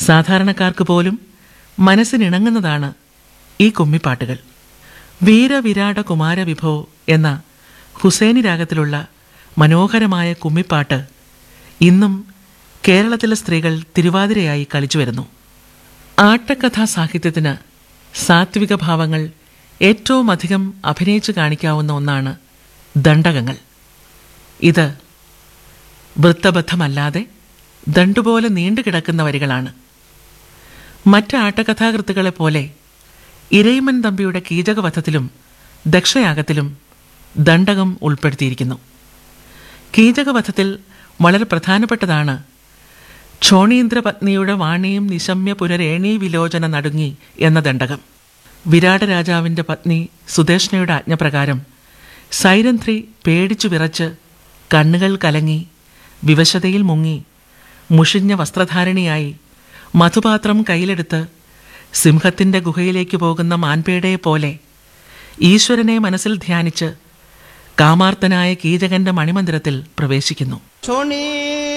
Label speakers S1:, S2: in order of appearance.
S1: സാധാരണക്കാർക്ക് പോലും മനസ്സിനിണങ്ങുന്നതാണ് ഈ കുമ്മിപ്പാട്ടുകൾ വീരവിരാട കുമാരവിഭോ എന്ന ഹുസൈനി രാഗത്തിലുള്ള മനോഹരമായ കുമ്മിപ്പാട്ട് ഇന്നും കേരളത്തിലെ സ്ത്രീകൾ തിരുവാതിരയായി കളിച്ചു വരുന്നു ആട്ടക്കഥാ സാഹിത്യത്തിന് സാത്വിക ഭാവങ്ങൾ ഏറ്റവും അധികം അഭിനയിച്ചു കാണിക്കാവുന്ന ഒന്നാണ് ദണ്ഡകങ്ങൾ ഇത് വൃത്തബദ്ധമല്ലാതെ ദണ്ടുപോലെ നീണ്ടുകിടക്കുന്ന വരികളാണ് മറ്റ് ആട്ടകഥാകൃത്തുക്കളെ പോലെ ഇരയിമൻ തമ്പിയുടെ കീചകവധത്തിലും ദക്ഷയാഗത്തിലും ദണ്ഡകം ഉൾപ്പെടുത്തിയിരിക്കുന്നു കീചകവധത്തിൽ വളരെ പ്രധാനപ്പെട്ടതാണ് ക്ഷോണീന്ദ്ര പത്നിയുടെ വാണിയും നിശമ്യ പുനരേണീ വിലോചന നടുങ്ങി എന്ന ദണ്ഡകം വിരാട രാജാവിൻ്റെ പത്നി സുദേഷ്ണയുടെ ആജ്ഞപ്രകാരം സൈരന്ധ്രി പേടിച്ചു വിറച്ച് കണ്ണുകൾ കലങ്ങി വിവശതയിൽ മുങ്ങി മുഷിഞ്ഞ വസ്ത്രധാരണിയായി മധുപാത്രം കയ്യിലെടുത്ത് സിംഹത്തിൻ്റെ ഗുഹയിലേക്ക് പോകുന്ന മാൻപേടയെ പോലെ ഈശ്വരനെ മനസ്സിൽ ധ്യാനിച്ച് കാമാർത്തനായ കീചകന്റെ മണിമന്ദിരത്തിൽ പ്രവേശിക്കുന്നു
S2: ക്ഷോണീ